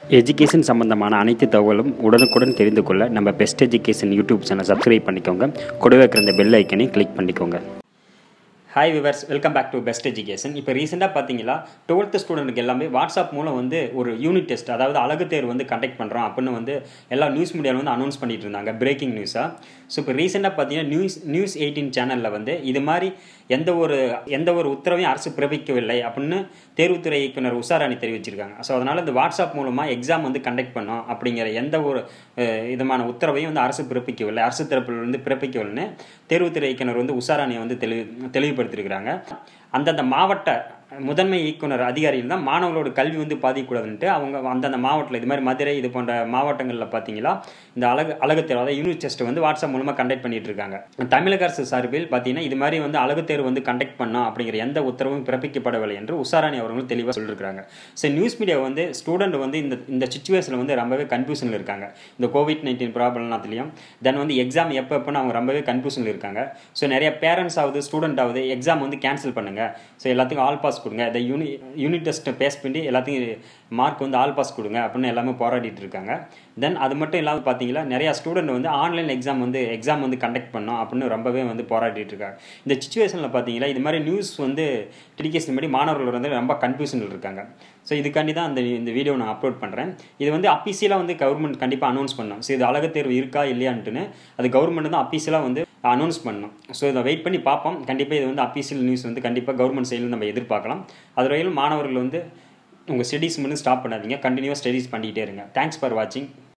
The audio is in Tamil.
எஜுகேஷன் சம்பந்தமான அனைத்து தகவலும் உடனுக்குடன் தெரிந்து கொள்ள நம்ம best education YouTube channel subscribe பண்ணிக்கோங்க கூடவே இருக்கிற இந்த பெல் ஐக்கனை கிளிக் பண்ணிக்கோங்க hi viewers welcome back to best education இப்போ ரீசெண்டாக பார்த்தீங்களா டுவெல்த்து ஸ்டூடெண்ட்டுக்கு எல்லாமே வாட்ஸ்அப் மூலம் வந்து ஒரு யூனிட் டெஸ்ட் அதாவது அழகு தேர்வு வந்து கண்டக்ட் பண்ணுறோம் அப்படின்னு வந்து எல்லா நியூஸ் மீடியாவில் வந்து அனௌன்ஸ் பண்ணிட்டு இருந்தாங்க பிரேக்கிங் நியூஸாக ஸோ இப்போ ரீசெண்டாக பார்த்தீங்கன்னா நியூஸ் நியூஸ் எயிட்டீன் சேனலில் வந்து இது மாதிரி எந்த ஒரு எந்த ஒரு உத்தரவையும் அரசு பிறப்பிக்கவில்லை அப்படின்னு தேர்வுத்துறை இயக்குனர் உஷாராணி தெரிவிச்சிருக்காங்க ஸோ அதனால் இந்த வாட்ஸ்அப் மூலமாக எக்ஸாம் வந்து கண்டக்ட் பண்ணோம் அப்படிங்கிற எந்த ஒரு அஹ், விதமான உத்தரவையும் வந்து அரசு பிறப்பிக்கவில்லை அரசு தரப்பில் வந்து பிறப்பிக்கவில்லைன்னு தேர்வுத்துறை இயக்குனர் வந்து உஷாராணியை வந்து தெளிவு தெளிவுபடுத்தியிருக்கிறாங்க அந்தந்த மாவட்ட முதன்மை இயக்குனர் அதிகாரிகள் தான் மாணவர்களோட கல்வி வந்து பாதிக்கக்கூடாதுன்ட்டு அவங்க அந்தந்த மாவட்டத்தில் இது மாதிரி மதுரை இது போன்ற மாவட்டங்களில் பார்த்தீங்களா இந்த அழகு அழகு தேர்வு அதாவது யூனிட் டெஸ்ட் வந்து வாட்ஸ்அப் மூலமாக கண்டக்ட் பண்ணிட்டு இருக்காங்க தமிழக அரசு சார்பில் பார்த்தீங்கன்னா இது மாதிரி வந்து அழகு தேர்வு வந்து கண்டக்ட் பண்ணோம் அப்படிங்கிற எந்த உத்தரவும் பிறப்பிக்கப்படவில்லை என்று உஷாராணி அவர்கள் தெளிவாக சொல்லியிருக்காங்க ஸோ நியூஸ் மீடியா வந்து ஸ்டூடெண்ட் வந்து இந்த இந்த சுச்சுவேஷனில் வந்து ரொம்பவே கன்ஃபியூஷனில் இருக்காங்க இந்த கோவிட் நைன்டீன் ப்ராப்ளம்னாத்துலையும் தென் வந்து எக்ஸாம் எப்போ எப்போன்னு அவங்க ரொம்பவே கன்ஃபியூஷனில் இருக்காங்க ஸோ நிறைய பேரண்ட்ஸ் ஆகுது ஸ்டூடெண்ட் ஆகுது எக்ஸாம் வந்து கேன்சல் பண்ணுங்க ஸோ எல்லாத்துக்கும் ஆல் பாஸ் கொடுங்க இந்த யூனி யூனிட் டெஸ்ட்டை பேஸ் பண்ணி எல்லாத்தையும் மார்க் வந்து ஆல் பாஸ் கொடுங்க அப்படின்னு எல்லாமே போராடிட்டு இருக்காங்க தென் அது மட்டும் இல்லாமல் பார்த்தீங்கன்னா நிறையா ஸ்டூடெண்ட் வந்து ஆன்லைன் எக்ஸாம் வந்து எக்ஸாம் வந்து கண்டக்ட் பண்ணோம் அப்படின்னு ரொம்பவே வந்து போராடிட்டு இருக்காங்க இந்த சுச்சுவேஷனில் பார்த்தீங்கன்னா இது மாதிரி நியூஸ் வந்து டெடிகேஷன் படி மாணவர்கள் வந்து ரொம்ப கன்ஃபியூஷனில் இருக்காங்க ஸோ இதுக்காண்டி தான் அந்த இந்த வீடியோ நான் அப்லோட் பண்ணுறேன் இது வந்து அஃபீஷியலாக வந்து கவர்மெண்ட் கண்டிப்பாக அனௌன்ஸ் பண்ணோம் ஸோ இது அழகு தேர்வு இருக்கா இல்லையான்ட்டுன்னு அது கவர்மெண்ட் தான் அஃபீஷியலாக வந்து அனௌன்ஸ் பண்ணணும் ஸோ இதை வெயிட் பண்ணி பார்ப்போம் கண்டிப்பாக இது வந்து அஃபீஷியல் நியூஸ் வந்து கண்டிப்பாக கவர்மெண்ட் சைடில் நம்ம எதிர்பார்க்கலாம் அது வரையிலும் மாணவர்கள் வந்து உங்கள் ஸ்டடீஸ் மட்டும் ஸ்டாப் பண்ணாதீங்க கண்டினியூவாக ஸ்டடீஸ் பண்ணிகிட்டே இருங்க தேங்க்ஸ் ஃபார் வாட்சிங்